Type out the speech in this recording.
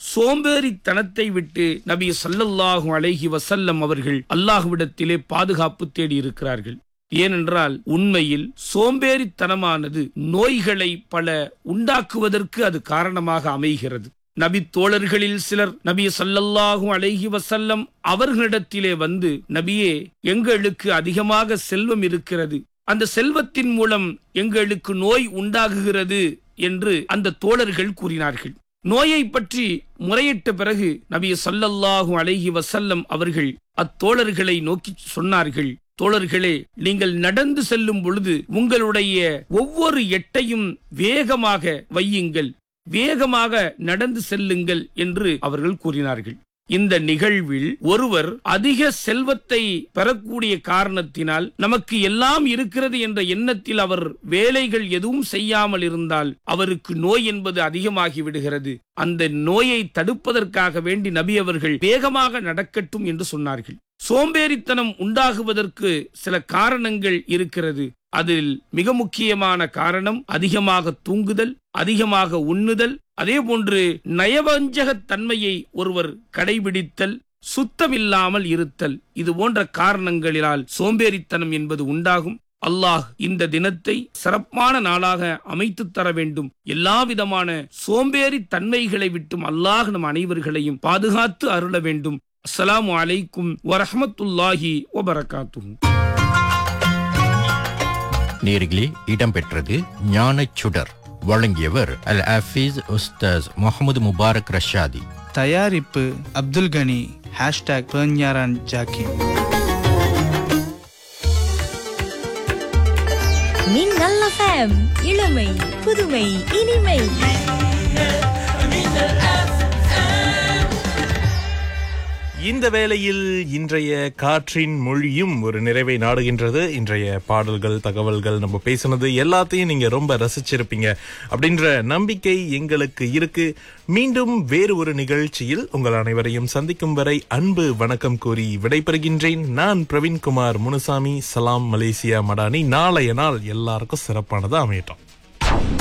சோம்பேறித்தனத்தை விட்டு நபி ஸல்லல்லாஹு அலைஹி வஸல்லம் அவர்கள் அல்லாஹ்விடத்திலே பாதுகாப்பு தேடி இருக்கிறார்கள் ஏனென்றால் உண்மையில் சோம்பேறித்தனமானது நோய்களை பல உண்டாக்குவதற்கு அது காரணமாக அமைகிறது நபி தோழர்களில் சிலர் நபி ஸல்லல்லாஹு அலைஹி வஸல்லம் அவர்களிடத்திலே வந்து நபியே எங்களுக்கு அதிகமாக செல்வம் இருக்கிறது அந்த செல்வத்தின் மூலம் எங்களுக்கு நோய் உண்டாகுகிறது என்று அந்த தோழர்கள் கூறினார்கள் நோயை பற்றி முறையிட்ட பிறகு நபி ஸல்லல்லாஹு அலைஹி வஸல்லம் அவர்கள் அத்தோழர்களை நோக்கி சொன்னார்கள் தோழர்களே நீங்கள் நடந்து செல்லும் பொழுது உங்களுடைய ஒவ்வொரு எட்டையும் வேகமாக வையுங்கள் வேகமாக நடந்து செல்லுங்கள் என்று அவர்கள் கூறினார்கள் இந்த நிகழ்வில் ஒருவர் அதிக செல்வத்தை பெறக்கூடிய காரணத்தினால் நமக்கு எல்லாம் இருக்கிறது என்ற எண்ணத்தில் அவர் வேலைகள் எதுவும் செய்யாமல் இருந்தால் அவருக்கு நோய் என்பது ஆகி விடுகிறது அந்த நோயை தடுப்பதற்காக வேண்டி நபி அவர்கள் வேகமாக நடக்கட்டும் என்று சொன்னார்கள் சோம்பேறித்தனம் உண்டாகுவதற்கு சில காரணங்கள் இருக்கிறது அதில் மிக முக்கியமான காரணம் அதிகமாக தூங்குதல் அதிகமாக உண்ணுதல் அதே போன்று நயவஞ்சகத் தன்மையை ஒருவர் கடைபிடித்தல் சுத்தமில்லாமல் இருத்தல் இது போன்ற காரணங்களினால் சோம்பேறித்தனம் என்பது உண்டாகும் அல்லாஹ் இந்த தினத்தை சிறப்பான நாளாக அமைத்து தர வேண்டும் எல்லா விதமான சோம்பேறி தன்மைகளை விட்டும் அல்லாஹ் நம் அனைவர்களையும் பாதுகாத்து அருள வேண்டும் அஸ்ஸலாமு அலைக்கும் வரஹமத்துல்லாஹி வபரகாத்துஹு நேர்களே இடம்பெற்றது ஞானச் சுடர் வழங்கியவர் அல் ஹஃபீஸ் உஸ்தாஸ் முகமது முபாரக் ரஷாதி தயாரிப்பு அப்துல் கனி ஹேஷ்டாக் பேஞ்ஞாரான் ஜாக்கின் மின்னல் எஃப்எம் இளமை புதுமை இனிமை இந்த வேளையில் இன்றைய காற்றின் மொழியும் ஒரு நிறைவை நாடுகின்றது இன்றைய பாடல்கள் தகவல்கள் நம்ம பேசுனது எல்லாத்தையும் நீங்க ரொம்ப ரசிச்சிருப்பீங்க அப்படின்ற நம்பிக்கை எங்களுக்கு இருக்கு மீண்டும் வேறு ஒரு நிகழ்ச்சியில் உங்கள் அனைவரையும் சந்திக்கும் வரை அன்பு வணக்கம் கூறி விடைபெறுகின்றேன் நான் பிரவீன்குமார் முனுசாமி சலாம் மலேசியா மடானி நாளைய நாள் எல்லாருக்கும் சிறப்பானதா அமையட்டும்